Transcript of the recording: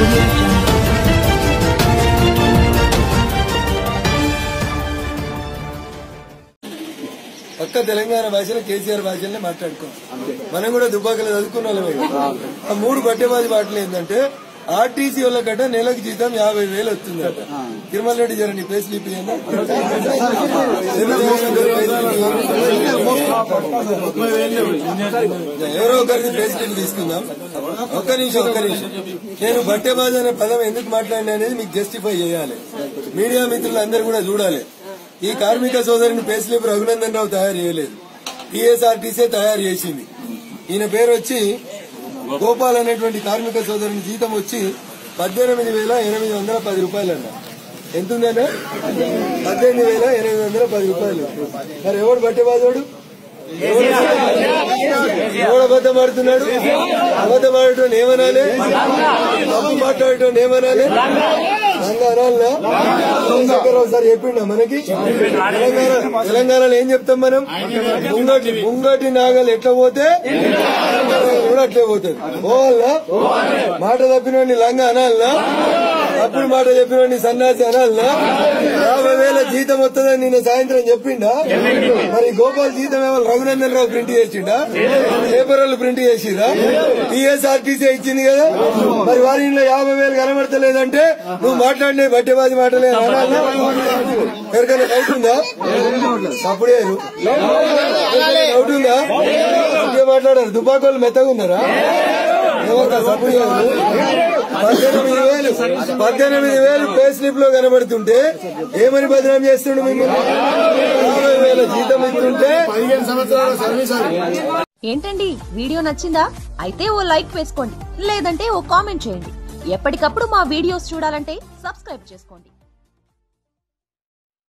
audio jungle. పక్క తెలంగాణ భాషలో కేసీఆర్ భాషలనే మాట్లాడుకో మనం కూడా దుబ్బాకలు చదువుకున్న వాళ్ళమే కదా. ఆ మూడు బట్టెబాజీ మాటలు ఏంటంటే ఆర్టీసీ వాళ్ళకట నెలకు జీతం యాభై వేలు వస్తుందట తిరుమల రెడ్డి జర నీ పేస్ లిపి ఏందా? ఎవరో ఒకరికి పేస్ లిపి తీసుకుందాం ఒక్క నిమిషం ఒక్క నిమిషం నేను బట్టెబాజీ అనే పదం ఎందుకు మాట్లాడినా అనేది మీకు జస్టిఫై చేయాలి మీడియా మిత్రులు అందరూ కూడా చూడాలి ఈ కార్మిక సోదరిని పే స్లిప్ రఘునందన్ రావు తయారు చేయలేదు టీఎస్ఆర్టీసీ తయారు చేసింది ఈయన పేరు వచ్చి గోపాల్ అనేటువంటి కార్మిక సోదరుని జీతం వచ్చి పద్దెనిమిది వేల ఎనిమిది వందల పది రూపాయలు అన్న ఎంత ఉందన్న పద్దెనిమిది వేల ఎనిమిది వందల పది రూపాయలు మరి ఎవడు బట్టెబాదోడు ఎవడు అబద్ధం ఆడుతున్నాడు అబద్ధం ఆడటం ఏమనాలి తప్పు మాట్లాడటం ఏమనాలి లంగా అనాలనా చంద్రశేఖరరావు సార్ చెప్పిండా మనకి తెలంగాణ తెలంగాణలో ఏం చెప్తాం మనం ముంగటి ముంగటి నాగలు ఎట్లా పోతే కూడా అట్లే పోతుంది పోవాలనా మాట తప్పినోడిని లంగా అనాలనా అప్పుడు మాట చెప్పినోడిని సన్నాసి అనాలనా యాభై వేల జీతం వస్తుందని నిన్న సాయంత్రం చెప్పిండా మరి గోపాల్ జీతం ఏమో రఘునందన్ రావు ప్రింట్ చేసిండా పేపర్ వాళ్ళు ప్రింట్ చేసిరా టీఎస్ఆర్టీసీ ఇచ్చింది కదా మరి వారి ఇంట్లో యాభై వేలు కనబడతలేదంటే నువ్వు మాట్లాడిన బట్టెబాజీ మాటలే అనాలా? ఎవరికైనా డౌట్ ఉందా అప్పుడే డౌట్ ఉందా ఇంకే మాట్లాడారు దుబ్బాకోళ్ళు మెత్తగా ఉన్నారా ఏమక్క సప్పుడు చేయరు? పద్దెనిమిది వేలు పద్దెనిమిది వేలు పే స్లిప్ లో కనబడుతుంటే ఏమని బదనాం చేస్తుండు మిమ్మల్ని యాభై వేల జీతం ఇస్తుంటే ఏంటండి వీడియో నచ్చిందా అయితే ఓ లైక్ వేసుకోండి లేదంటే ఓ కామెంట్ చేయండి ఎప్పటికప్పుడు మా వీడియోస్ చూడాలంటే సబ్స్క్రైబ్ చేసుకోండి